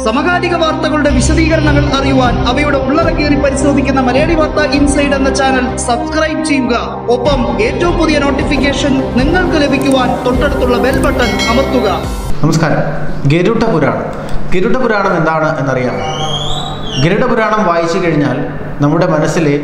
സമകാലിക വാർത്തകളുടെ വിശദീകരണങ്ങൾ അറിയുവാൻ അവയുടെ ഉള്ളടക്കേറി പരിശോധിക്കുന്ന മലയാളി വാർത്ത ഇൻസൈഡ് എന്ന ചാനൽ സബ്സ്ക്രൈബ് ചെയ്യുക ഒപ്പം ഏറ്റവും പുതിയ നോട്ടിഫിക്കേഷൻ നിങ്ങൾക്ക് ലഭിക്കുവാൻ തൊട്ടടുത്തുള്ള ബെൽ ബട്ടൺ അമർത്തുക നമസ്കാരം ഗരുഡ പുരാണം ഗരുഡ പുരാണം എന്താണ് എന്നറിയാം ഗരുഡ പുരാണം വായിച്ചു കഴിഞ്ഞാൽ നമ്മുടെ മനസ്സിലെ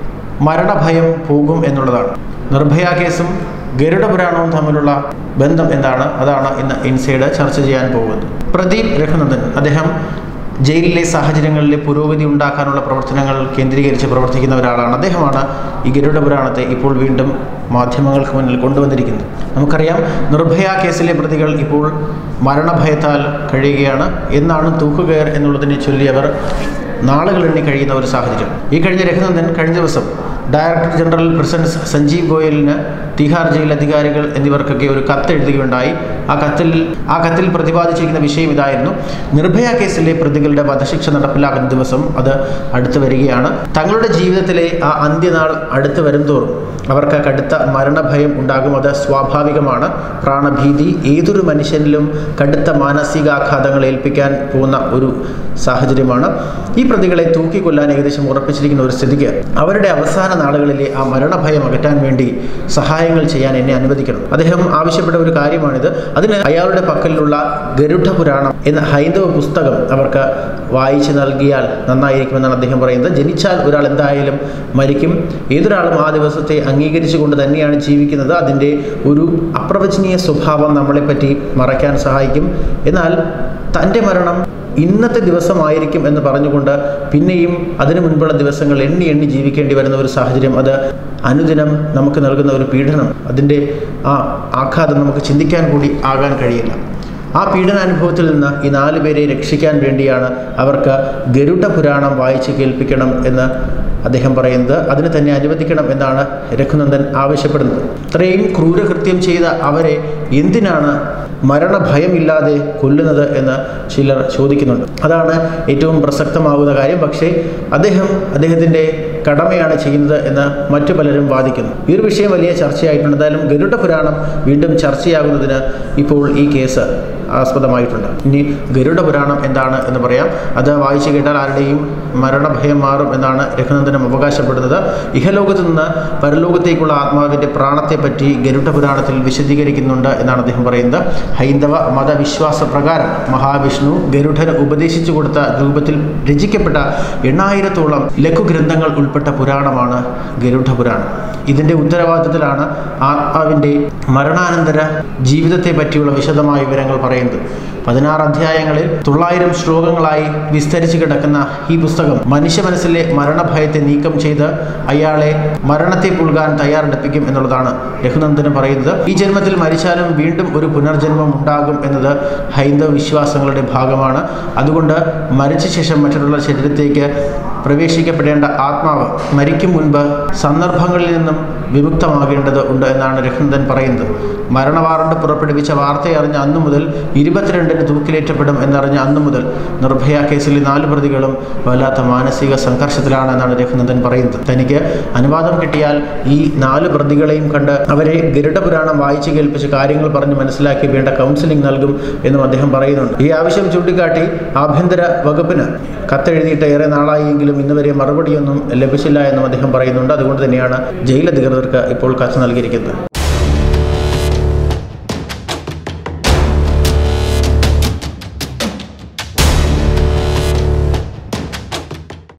മരണഭയം പോകും എന്നുള്ളതാണ് നിർഭയ കേസും ഗരുഡ പുരാണവും തമ്മിലുള്ള ബന്ധം എന്താണ് അതാണ് ഇന്ന് ഇൻസൈഡ് ചർച്ച ചെയ്യാൻ പോകുന്നത് പ്രദീപ് രഘുനന്ദൻ അദ്ദേഹം ജയിലിലെ സാഹചര്യങ്ങളിലെ പുരോഗതി ഉണ്ടാക്കാനുള്ള പ്രവർത്തനങ്ങൾ കേന്ദ്രീകരിച്ച് പ്രവർത്തിക്കുന്ന ഒരാളാണ് അദ്ദേഹമാണ് ഈ ഗരുഡ പുരാണത്തെ ഇപ്പോൾ വീണ്ടും മാധ്യമങ്ങൾക്ക് മുന്നിൽ കൊണ്ടുവന്നിരിക്കുന്നത് നമുക്കറിയാം നിർഭയ കേസിലെ പ്രതികൾ ഇപ്പോൾ മരണഭയത്താൽ കഴിയുകയാണ് എന്നാണ് തൂക്കുകയർ എന്നുള്ളതിനെ ചൊല്ലി അവർ നാളുകൾ എണ്ണി കഴിയുന്ന ഒരു സാഹചര്യം ഈ കഴിഞ്ഞ രഘുനന്ദൻ കഴിഞ്ഞ ദിവസം ഡയറക്ടർ ജനറൽ പ്രസിഡന്റ് സഞ്ജീവ് ഗോയലിന് തിഹാർ ജയിൽ അധികാരികൾ എന്നിവർക്കൊക്കെ ഒരു കത്ത് എഴുതുകയുണ്ടായി ആ കത്തിൽ ആ കത്തിൽ പ്രതിപാദിച്ചിരിക്കുന്ന വിഷയം ഇതായിരുന്നു നിർഭയ കേസിലെ പ്രതികളുടെ വധശിക്ഷ നടപ്പിലാക്കുന്ന ദിവസം അത് അടുത്ത് വരികയാണ് തങ്ങളുടെ ജീവിതത്തിലെ ആ അന്ത്യനാൾ അടുത്ത് വരുംതോറും അവർക്ക് കടുത്ത മരണഭയം ഉണ്ടാകും അത് സ്വാഭാവികമാണ് പ്രാണഭീതി ഏതൊരു മനുഷ്യനിലും കടുത്ത മാനസികാഘാതങ്ങൾ ഏൽപ്പിക്കാൻ പോകുന്ന ഒരു സാഹചര്യമാണ് ഈ പ്രതികളെ തൂക്കിക്കൊല്ലാൻ ഏകദേശം ഉറപ്പിച്ചിരിക്കുന്ന ഒരു സ്ഥിതിക്ക് അവരുടെ അവസാന നാളുകളിലെ ആ മരണഭയം അകറ്റാൻ വേണ്ടി സഹായങ്ങൾ ചെയ്യാൻ എന്നെ അനുവദിക്കണം അദ്ദേഹം ആവശ്യപ്പെട്ട ഒരു കാര്യമാണിത് അതിന് അയാളുടെ പക്കലിലുള്ള ഗരുഡ പുരാണം എന്ന ഹൈന്ദവ പുസ്തകം അവർക്ക് വായിച്ചു നൽകിയാൽ നന്നായിരിക്കുമെന്നാണ് അദ്ദേഹം പറയുന്നത് ജനിച്ചാൽ ഒരാൾ എന്തായാലും മരിക്കും ഏതൊരാളും ആ ദിവസത്തെ അംഗീകരിച്ചുകൊണ്ട് തന്നെയാണ് ജീവിക്കുന്നത് അതിൻ്റെ ഒരു അപ്രവചനീയ സ്വഭാവം നമ്മളെപ്പറ്റി മറയ്ക്കാൻ സഹായിക്കും എന്നാൽ തൻ്റെ മരണം ഇന്നത്തെ ദിവസമായിരിക്കും എന്ന് പറഞ്ഞുകൊണ്ട് പിന്നെയും അതിനു മുൻപുള്ള ദിവസങ്ങൾ എണ്ണി എണ്ണി ജീവിക്കേണ്ടി വരുന്ന ഒരു സാഹചര്യം അത് അനുദിനം നമുക്ക് നൽകുന്ന ഒരു പീഡനം അതിൻ്റെ ആ ആഘാതം നമുക്ക് ചിന്തിക്കാൻ കൂടി ആകാൻ കഴിയില്ല ആ പീഡനാനുഭവത്തിൽ നിന്ന് ഈ നാല് പേരെ രക്ഷിക്കാൻ വേണ്ടിയാണ് അവർക്ക് ഗരുഡ പുരാണം വായിച്ച് കേൾപ്പിക്കണം എന്ന് അദ്ദേഹം പറയുന്നത് അതിന് തന്നെ അനുവദിക്കണം എന്നാണ് രഘുനന്ദൻ ആവശ്യപ്പെടുന്നത് ഇത്രയും ക്രൂരകൃത്യം ചെയ്ത അവരെ എന്തിനാണ് മരണഭയമില്ലാതെ കൊല്ലുന്നത് എന്ന് ചിലർ ചോദിക്കുന്നുണ്ട് അതാണ് ഏറ്റവും പ്രസക്തമാകുന്ന കാര്യം പക്ഷേ അദ്ദേഹം അദ്ദേഹത്തിൻ്റെ കടമയാണ് ചെയ്യുന്നത് എന്ന് മറ്റു പലരും വാദിക്കുന്നു ഈ ഒരു വിഷയം വലിയ ചർച്ചയായിട്ടുണ്ട് എന്തായാലും ഗരുഡ പുരാണം വീണ്ടും ചർച്ചയാകുന്നതിന് ഇപ്പോൾ ഈ കേസ് ആസ്പദമായിട്ടുണ്ട് ഇനി ഗരുഡ പുരാണം എന്താണ് എന്ന് പറയാം അത് വായിച്ചു കേട്ടാൽ ആരുടെയും മരണഭയം മാറും എന്നാണ് രഘുനന്ദനം അവകാശപ്പെടുന്നത് ഇഹലോകത്ത് നിന്ന് പരലോകത്തേക്കുള്ള ആത്മാവിൻ്റെ പ്രാണത്തെപ്പറ്റി ഗരുഡ പുരാണത്തിൽ വിശദീകരിക്കുന്നുണ്ട് എന്നാണ് അദ്ദേഹം പറയുന്നത് ഹൈന്ദവ മതവിശ്വാസ പ്രകാരം മഹാവിഷ്ണു ഗരുഡന് ഉപദേശിച്ചു കൊടുത്ത രൂപത്തിൽ രചിക്കപ്പെട്ട എണ്ണായിരത്തോളം ലഘുഗ്രന്ഥങ്ങൾ ഉൾപ്പെട്ട പുരാണമാണ് ഗരുഡ പുരാണം ഇതിൻ്റെ ഉത്തരവാദിത്തത്തിലാണ് ആത്മാവിൻ്റെ മരണാനന്തര ജീവിതത്തെ പറ്റിയുള്ള വിശദമായ വിവരങ്ങൾ പറയുന്നത് പതിനാറ് അധ്യായങ്ങളിൽ തൊള്ളായിരം ശ്ലോകങ്ങളായി വിസ്തരിച്ച് കിടക്കുന്ന ഈ പുസ്തകം മനുഷ്യ മനസ്സിലെ മരണഭയത്തെ നീക്കം ചെയ്ത് അയാളെ മരണത്തെ പുൽകാൻ തയ്യാറെടുപ്പിക്കും എന്നുള്ളതാണ് രഘുനന്ദന് പറയുന്നത് ഈ ജന്മത്തിൽ മരിച്ചാലും വീണ്ടും ഒരു പുനർജന്മം ഉണ്ടാകും എന്നത് ഹൈന്ദവ വിശ്വാസങ്ങളുടെ ഭാഗമാണ് അതുകൊണ്ട് മരിച്ച ശേഷം മറ്റുള്ള ശരീരത്തേക്ക് പ്രവേശിക്കപ്പെടേണ്ട ആത്മാവ് മരിക്കും മുൻപ് സന്ദർഭങ്ങളിൽ നിന്നും വിമുക്തമാകേണ്ടത് ഉണ്ട് എന്നാണ് രഘുനന്ദൻ പറയുന്നത് മരണ വാറണ്ട് പുറപ്പെടുവിച്ച വാർത്തയറിഞ്ഞ അന്നു മുതൽ ഇരുപത്തിരണ്ടിന് തൂക്കിലേറ്റപ്പെടും എന്നറിഞ്ഞ അന്നു മുതൽ നിർഭയ കേസിലെ നാല് പ്രതികളും വല്ലാത്ത മാനസിക സംഘർഷത്തിലാണ് എന്നാണ് രഘുനന്ദൻ പറയുന്നത് തനിക്ക് അനുവാദം കിട്ടിയാൽ ഈ നാല് പ്രതികളെയും കണ്ട് അവരെ ഗരുഡ പുരാണം വായിച്ചു കേൾപ്പിച്ച് കാര്യങ്ങൾ പറഞ്ഞ് മനസ്സിലാക്കി വേണ്ട കൗൺസിലിംഗ് നൽകും എന്നും അദ്ദേഹം പറയുന്നുണ്ട് ഈ ആവശ്യം ചൂണ്ടിക്കാട്ടി ആഭ്യന്തര വകുപ്പിന് കത്തെഴുതിയിട്ട് ഏറെ നാളായെങ്കിലും ഇന്നുവരെ മറുപടിയൊന്നും ലഭിച്ചില്ല എന്നും അദ്ദേഹം പറയുന്നുണ്ട് അതുകൊണ്ട് തന്നെയാണ് ജയിൽ അധികൃതർക്ക് ഇപ്പോൾ കത്ത് നൽകിയിരിക്കുന്നത്